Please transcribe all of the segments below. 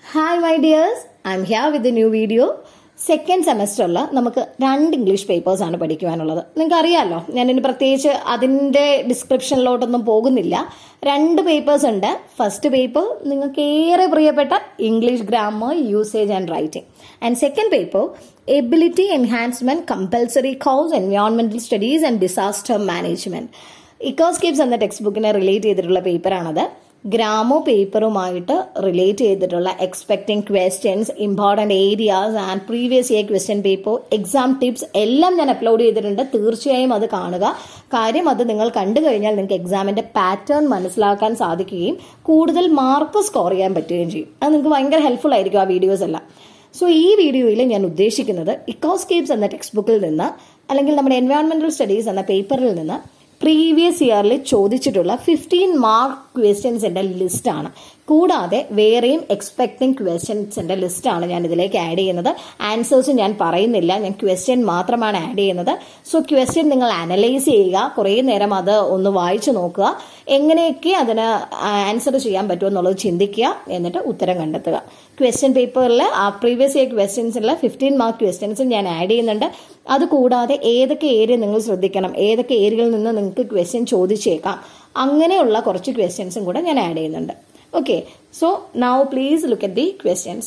hi my dears I am here with new video second സെമസ്റ്ററിൽ നമുക്ക് രണ്ട് English papers ആണ് പഠിക്കുവാനുള്ളത് നിങ്ങൾക്ക് അറിയാമല്ലോ ഞാനിനി പ്രത്യേകിച്ച് അതിൻ്റെ ഡിസ്ക്രിപ്ഷനിലോട്ടൊന്നും പോകുന്നില്ല രണ്ട് പേപ്പേഴ്സ് ഉണ്ട് ഫസ്റ്റ് പേപ്പർ നിങ്ങൾക്ക് ഏറെ പ്രിയപ്പെട്ട English grammar usage and writing and second paper ability enhancement compulsory course എൻവയോൺമെന്റൽ studies and disaster management Ecoscapes എന്ന ടെക്സ്റ്റ് ബുക്കിനെ റിലേറ്റ് ചെയ്തിട്ടുള്ള പേപ്പറാണത് ഗ്രാമോ പേപ്പറുമായിട്ട് റിലേറ്റ് ചെയ്തിട്ടുള്ള expecting questions important areas and previous year question paper exam tips എല്ലാം ഞാൻ അപ്ലോഡ് ചെയ്തിട്ടുണ്ട് തീർച്ചയായും അത് കാണുക കാര്യം അത് നിങ്ങൾ കണ്ടു കഴിഞ്ഞാൽ നിങ്ങൾക്ക് എക്സാമിന്റെ പാറ്റേൺ മനസ്സിലാക്കാൻ സാധിക്കുകയും കൂടുതൽ മാർക്ക് സ്കോർ ചെയ്യാൻ പറ്റുകയും ചെയ്യും അത് നിങ്ങൾക്ക് ഭയങ്കര ഹെൽപ്ഫുൾ ആയിരിക്കും ആ വീഡിയോസ് എല്ലാം സോ ഈ വീഡിയോയിൽ ഞാൻ ഉദ്ദേശിക്കുന്നത് ഇക്കോസ്കേപ്സ് എന്ന ടെക്സ്റ്റ് ബുക്കിൽ നിന്ന് അല്ലെങ്കിൽ നമ്മുടെ എൻവയോൺമെന്റൽ സ്റ്റഡീസ് എന്ന പേപ്പറിൽ നിന്ന് പ്രീവിയസ് ഇയറിൽ ചോദിച്ചിട്ടുള്ള ഫിഫ്റ്റീൻ മാർക്ക് ക്വസ്റ്റ്യൻസിന്റെ ലിസ്റ്റാണ് കൂടാതെ വേറെയും എക്സ്പെക്ടിങ് ക്വസ്റ്റ്യൻസിന്റെ ലിസ്റ്റാണ് ഞാൻ ഇതിലേക്ക് ആഡ് ചെയ്യുന്നത് ആൻസേഴ്സ് ഞാൻ പറയുന്നില്ല ഞാൻ ക്വസ്റ്റ്യൻ മാത്രമാണ് ആഡ് ചെയ്യുന്നത് സോ ക്വസ്റ്റ്യൻ നിങ്ങൾ അനലൈസ് ചെയ്യുക കുറേ നേരം അത് ഒന്ന് വായിച്ചു നോക്കുക എങ്ങനെയൊക്കെ അതിന് ആൻസർ ചെയ്യാൻ പറ്റുമെന്നുള്ളത് ചിന്തിക്കുക എന്നിട്ട് ഉത്തരം കണ്ടെത്തുക ക്വസ്റ്റ്യൻ പേപ്പറിൽ ആ പ്രീവിയസ് ഇയർ ക്വസ്റ്റ്യൻസിൽ ഫിഫ്റ്റീൻ മാർക്ക് ക്വസ്റ്റ്യൻസ് ഞാൻ ആഡ് ചെയ്യുന്നുണ്ട് അതുകൂടാതെ ഏതൊക്കെ ഏരിയ നിങ്ങൾ ശ്രദ്ധിക്കണം ഏതൊക്കെ ഏരിയയിൽ നിന്ന് നിങ്ങൾക്ക് ക്വസ്റ്റ്യൻ ചോദിച്ചേക്കാം അങ്ങനെയുള്ള കുറച്ച് ക്വസ്റ്റ്യൻസും കൂടെ ഞാൻ ആഡ് ചെയ്യുന്നുണ്ട് okay so now please look at the questions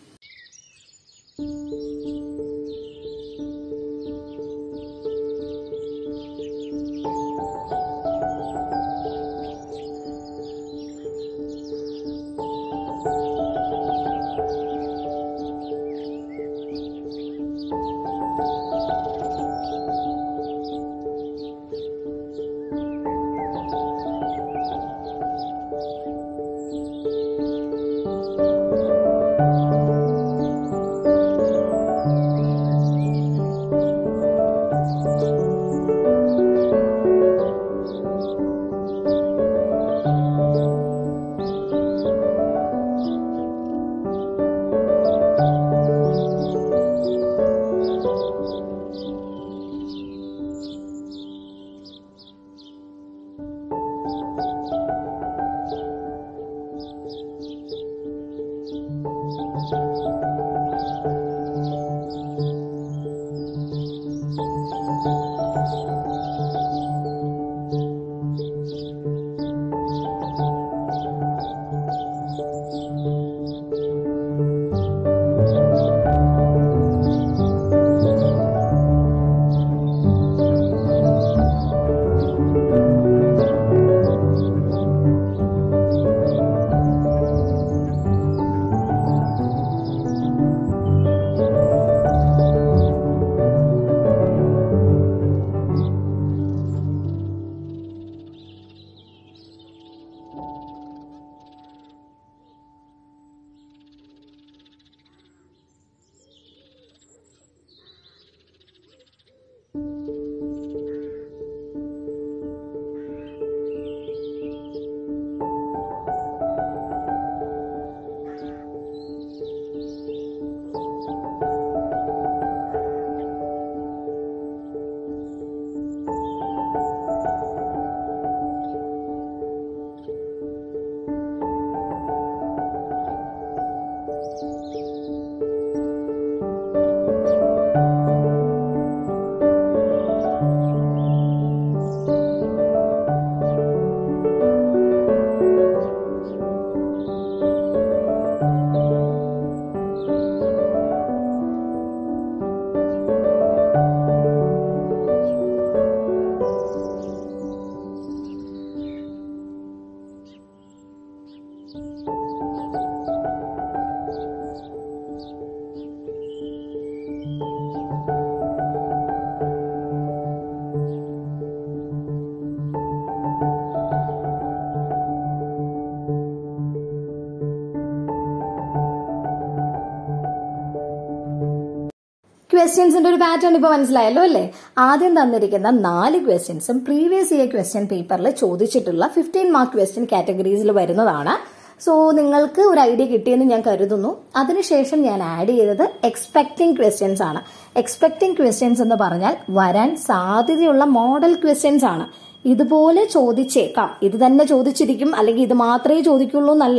ക്വസ്റ്റ്യൻസിന്റെ ഒരു പാറ്റേൺ ഇപ്പൊ മനസ്സിലായല്ലോ അല്ലേ ആദ്യം തന്നിരിക്കുന്ന നാല് ക്വസ്റ്റ്യൻസും പ്രീവിയസ് ഇയർ ക്വസ്റ്റ്യൻ പേപ്പറിൽ ചോദിച്ചിട്ടുള്ള ഫിഫ്റ്റീൻ മാർക്ക് ക്വസ്റ്റ്യൻ കാറ്റഗറീസിൽ വരുന്നതാണ് സോ നിങ്ങൾക്ക് ഒരു ഐഡിയ കിട്ടിയെന്ന് ഞാൻ കരുതുന്നു അതിനുശേഷം ഞാൻ ആഡ് ചെയ്തത് എക്സ്പെക്ടിങ് ക്വസ്റ്റ്യൻസ് ആണ് എക്സ്പെക്ടിങ് ക്വസ്റ്റ്യൻസ് എന്ന് പറഞ്ഞാൽ വരാൻ സാധ്യതയുള്ള മോഡൽ ക്വസ്റ്റ്യൻസ് ആണ് ഇതുപോലെ ചോദിച്ചേക്കാം ഇത് തന്നെ ചോദിച്ചിരിക്കും അല്ലെങ്കിൽ ഇത് മാത്രമേ ചോദിക്കുള്ളൂ എന്നല്ല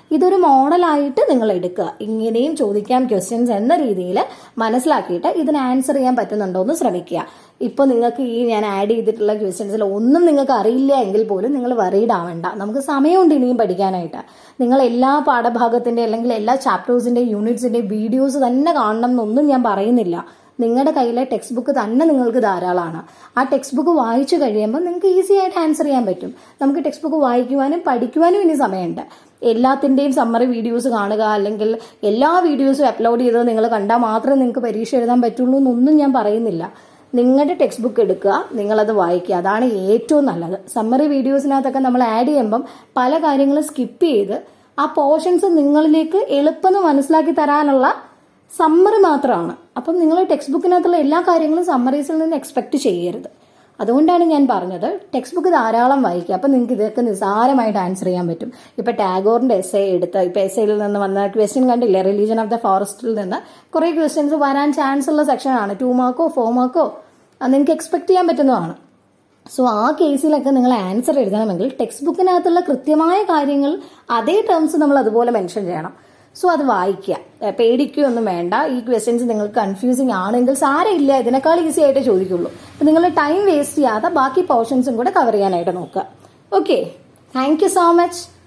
ഇതൊരു മോഡലായിട്ട് നിങ്ങൾ എടുക്കുക ഇങ്ങനെയും ചോദിക്കാം ക്വസ്റ്റ്യൻസ് എന്ന രീതിയിൽ മനസ്സിലാക്കിയിട്ട് ഇതിന് ആൻസർ ചെയ്യാൻ പറ്റുന്നുണ്ടോ എന്ന് ശ്രമിക്കുക ഇപ്പോൾ നിങ്ങൾക്ക് ഈ ഞാൻ ആഡ് ചെയ്തിട്ടുള്ള ക്വസ്റ്റ്യൻസിൽ ഒന്നും നിങ്ങൾക്ക് അറിയില്ല എങ്കിൽ പോലും നിങ്ങൾ വറീഡ് ആവണ്ട നമുക്ക് സമയമുണ്ട് ഇനിയും പഠിക്കാനായിട്ട് നിങ്ങൾ എല്ലാ പാഠഭാഗത്തിന്റെ അല്ലെങ്കിൽ എല്ലാ ചാപ്റ്റേഴ്സിന്റെ യൂണിറ്റ്സിന്റെ വീഡിയോസ് തന്നെ കാണണം എന്നൊന്നും ഞാൻ പറയുന്നില്ല നിങ്ങളുടെ കയ്യിലെ ടെക്സ്റ്റ് ബുക്ക് തന്നെ നിങ്ങൾക്ക് ധാരാളമാണ് ആ ടെക്സ്റ്റ് ബുക്ക് വായിച്ചു കഴിയുമ്പോൾ നിങ്ങൾക്ക് ഈസി ആയിട്ട് ആൻസർ ചെയ്യാൻ പറ്റും നമുക്ക് ടെക്സ്റ്റ് ബുക്ക് വായിക്കുവാനും പഠിക്കുവാനും ഇനി സമയമുണ്ട് എല്ലാത്തിൻ്റെയും സമ്മറി വീഡിയോസ് കാണുക അല്ലെങ്കിൽ എല്ലാ വീഡിയോസും അപ്ലോഡ് ചെയ്തത് നിങ്ങൾ കണ്ടാൽ മാത്രമേ നിങ്ങൾക്ക് പരീക്ഷ എഴുതാൻ പറ്റുള്ളൂ എന്നൊന്നും ഞാൻ പറയുന്നില്ല നിങ്ങളുടെ ടെക്സ്റ്റ് ബുക്ക് എടുക്കുക നിങ്ങളത് വായിക്കുക അതാണ് ഏറ്റവും നല്ലത് സമ്മറി വീഡിയോസിനകത്തൊക്കെ നമ്മൾ ആഡ് ചെയ്യുമ്പം പല കാര്യങ്ങളും സ്കിപ്പ് ചെയ്ത് ആ പോർഷൻസ് നിങ്ങളിലേക്ക് എളുപ്പം മനസ്സിലാക്കി തരാനുള്ള സമ്മറി മാത്രമാണ് അപ്പം നിങ്ങൾ ടെക്സ്റ്റ് ബുക്കിനകത്തുള്ള എല്ലാ കാര്യങ്ങളും സമ്മറീസിൽ നിന്ന് എക്സ്പെക്ട് ചെയ്യരുത് അതുകൊണ്ടാണ് ഞാൻ പറഞ്ഞത് ടെക്സ്റ്റ് ബുക്ക് ധാരാളം വായിക്കുക അപ്പം നിങ്ങൾക്ക് ഇതൊക്കെ നിസ്സാരമായിട്ട് ആൻസർ ചെയ്യാൻ പറ്റും ഇപ്പം ടാഗോറിന്റെ എസ് എ എടുത്ത് ഇപ്പം എസ് എയിൽ നിന്ന് വന്ന ക്വസ്റ്റ്യൻ കണ്ടില്ലേ റിലീജൻ ഓഫ് ദ ഫോറസ്റ്റിൽ നിന്ന് കുറേ ക്വസ്റ്റ്യൻസ് വരാൻ ചാൻസ് ഉള്ള സെക്ഷനാണ് ടു മാർക്കോ ഫോർ മാർക്കോ നിങ്ങൾക്ക് എക്സ്പെക്ട് ചെയ്യാൻ പറ്റുന്നതാണ് സോ ആ കേസിലൊക്കെ നിങ്ങൾ ആൻസർ എഴുതണമെങ്കിൽ ടെക്സ്റ്റ് ബുക്കിനകത്തുള്ള കൃത്യമായ കാര്യങ്ങൾ അതേ ടേംസ് നമ്മൾ അതുപോലെ മെൻഷൻ ചെയ്യണം സോ അത് വായിക്കുക ഏ, പേടിക്കുകയൊന്നും വേണ്ട ഈ ക്വസ്റ്റ്യൻസ് നിങ്ങൾക്ക് കൺഫ്യൂസിങ് ആണെങ്കിൽ സാരമില്ല ഇതിനേക്കാൾ ഈസി ആയിട്ട് ചോദിക്കുള്ളൂ അപ്പം നിങ്ങൾ ടൈം വേസ്റ്റ് ചെയ്യാതെ ബാക്കി പോർഷൻസും കൂടെ കവർ ചെയ്യാനായിട്ട് നോക്കുക okay thank you so much